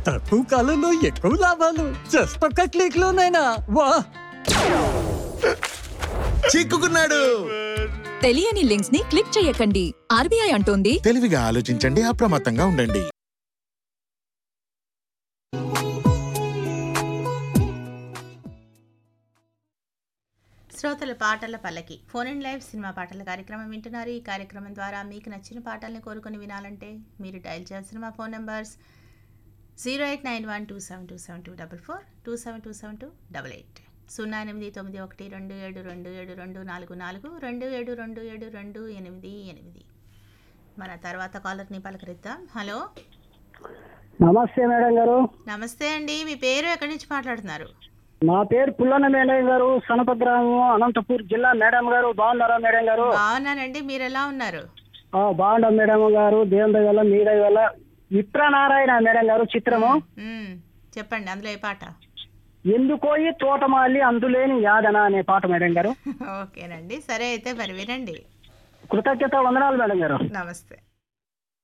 తక్కువ కాలంలో ఎక్కువ లాభాలు జస్ట్ ఒక్క క్లిక్ లోనైనా వా చిక్కుకున్నాడు తెలియని లింక్స్ ని క్లిక్ చేయకండి ఆర్బీఐ అంటోంది తెలివిగా ఆలోచించండి అప్రమత్తంగా ఉండండి శ్రోతల పాటల పల్లకి ఫోన్ అండ్ లైవ్ సినిమా పాటల కార్యక్రమం వింటున్నారు ఈ కార్యక్రమం ద్వారా మీకు నచ్చిన పాటల్ని కోరుకొని వినాలంటే మీరు డయల్ చేయాల్సిన మా phone numbers zero eight nine one two seven two seven two double four two seven two seven two double eight సున్నా ఎనిమిది తొమ్మిది ఒకటి రెండు ఏడు రెండు ఏడు రెండు నాలుగు నాలుగు రెండు ఏడు రెండు ఏడు రెండు ఎనిమిది ఎనిమిది మన తర్వాత కాలర్ని పలకరిద్దాం హలో నమస్తే మేడం గారు నమస్తే అండి మీ పేరు ఎక్కడి నుంచి మాట్లాడుతున్నారు నా పేరు పుల్లన్న మేడం గారు సనప గ్రామం అనంతపూర్ జిల్లా మేడం గారు బాగున్నారా మేడం గారు బాగున్నానండి మీరు ఎలా ఉన్నారు ఆ, బాగున్నాం మేడం గారు దేవుని వల్ల మీడ వల్ల విప్రనారాయణ మేడం గారు చిత్రము మ్మ్. చెప్పండి అందులో ఏ పాట ఎందుకోయి తోటమాలి అందులేని యాదన అనే పాట మేడం గారు ఓకేనండి సరే అయితే మరి వినండి కృతజ్ఞత వందనాలు మేడం గారు నమస్తే